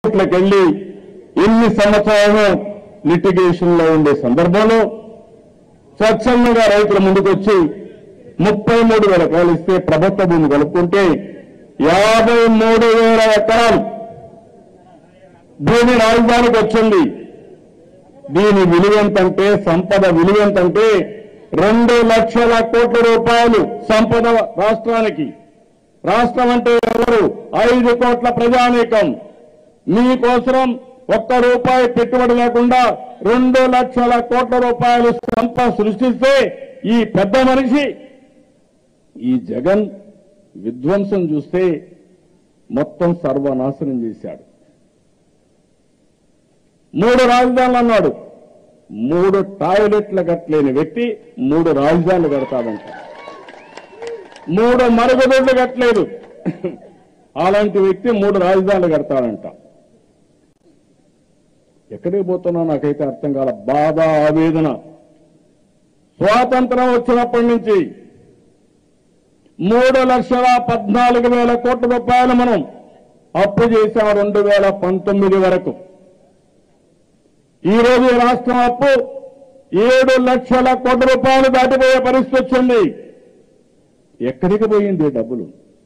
కోర్టులకు వెళ్ళి ఎన్ని సంవత్సరాలను లిటిగేషన్ లో ఉండే సందర్భంలో స్వచ్ఛందంగా రైతుల ముందుకొచ్చి ముప్పై మూడు వేల ఎకరాలు ఇస్తే ప్రభుత్వ భూమి కలుపుకుంటే యాభై మూడు వేల ఎకరాలు భూమి రాజధానికి వచ్చింది దీని విలువ ఎంతంటే సంపద విలువ ఎంతంటే రెండు లక్షల కోట్ల రూపాయలు సంపద రాష్ట్రానికి రాష్ట్రం అంటే ఎవరు ఐదు కోట్ల ప్రజానీకం మీకోసం ఒక్క రూపాయి పెట్టుబడి లేకుండా రెండు లక్షల కోట్ల రూపాయలు సంపద సృష్టిస్తే ఈ పెద్ద మనిషి ఈ జగన్ విధ్వంసం చూస్తే మొత్తం సర్వనాశనం చేశాడు మూడు రాజధానులు అన్నాడు మూడు టాయిలెట్లు కట్టలేని వ్యక్తి మూడు రాజధానులు కడతాడంట మూడు మరుగుదొడ్లు కట్టలేదు అలాంటి వ్యక్తి మూడు రాజధానులు కడతాడంట ఎక్కడికి పోతున్నా నాకైతే అర్థం కాల బాధ ఆవేదన స్వాతంత్రం వచ్చినప్పటి నుంచి మూడు లక్షల పద్నాలుగు వేల కోట్ల రూపాయలు మనం అప్పు చేశాం రెండు వేల పంతొమ్మిది వరకు ఈ రోజు ఈ రాష్ట్రం అప్పు ఏడు లక్షల కోట్ల రూపాయలు దాటిపోయే పరిస్థితి వచ్చింది ఎక్కడికి పోయింది ఈ డబ్బులు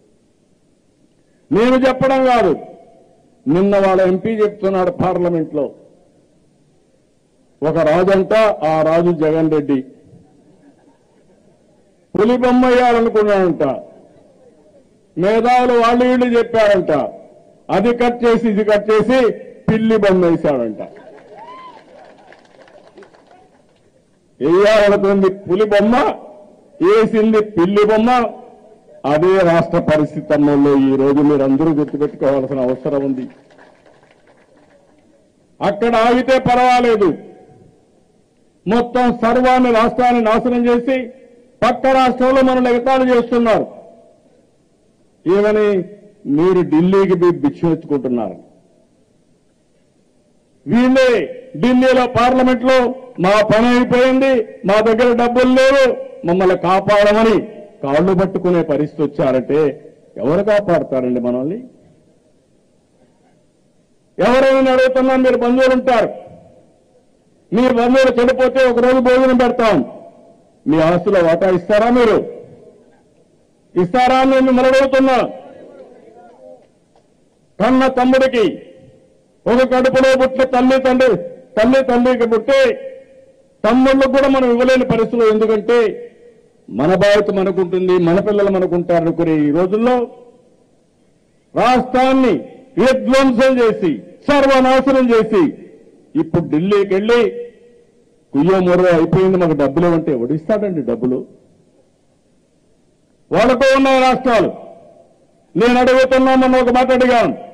నేను చెప్పడం కాదు నిన్న వాళ్ళ ఎంపీ చెప్తున్నాడు పార్లమెంట్ లో ఒక రాజంట ఆ రాజు జగన్ రెడ్డి పులి బొమ్మ వేయాలనుకున్నాడంట మేధావులు వాళ్ళు వీళ్ళు చెప్పారంట అది కట్ చేసి ఇది కట్ చేసి పిల్లి బొమ్మ వేశాడంట వేయాలనుకుంది పులి బొమ్మ వేసింది పిల్లి బొమ్మ అదే రాష్ట్ర పరిస్థితి అమ్మల్లో ఈ రోజు మీరందరూ గుర్తుపెట్టుకోవాల్సిన అవసరం ఉంది అక్కడ ఆగితే పర్వాలేదు మొత్తం సర్వాన్ని రాష్ట్రాన్ని నాశనం చేసి పక్క రాష్ట్రంలో మనం ఎగతాళి చేస్తున్నారు ఏమని మీరు ఢిల్లీకి పోయి భిక్ష ఎత్తుకుంటున్నారు వీళ్ళే ఢిల్లీలో పార్లమెంట్ లో మా పని అయిపోయింది మా దగ్గర డబ్బులు లేవు మమ్మల్ని కాపాడమని కాళ్ళు పట్టుకునే పరిస్థితి వచ్చారంటే ఎవరు కాపాడతారండి మనల్ని ఎవరైనా అడుగుతున్నా మీరు బంధువులు ఉంటారు మీ బంధువులు చనిపోతే ఒక రోజు భోజనం పెడతాం మీ ఆస్తుల వాటా ఇస్తారా మీరు ఇస్తారా అని నేను మిమ్మల్ని అడుగుతున్నా కన్న తమ్ముడికి ఒక కడుపులో పుట్టిన తల్లి తండ్రి తల్లి తండ్రికి పుట్టి తమ్ముళ్ళకు కూడా మనం ఇవ్వలేని పరిస్థితులు ఎందుకంటే మన బాధ్యత మనకుంటుంది మన పిల్లలు మనకుంటారనుకునే ఈ రోజుల్లో రాష్ట్రాన్ని విధ్వంసం చేసి సర్వనాశనం చేసి ఇప్పుడు ఢిల్లీకి వెళ్ళి కుయ్యో మొర్రో అయిపోయింది మాకు డబ్బులు అంటే ఎవడిస్తాడండి డబ్బులు వాళ్ళకు ఉన్నాయి రాష్ట్రాలు నేను అడుగుతున్నామన్న ఒక మాట అడిగాను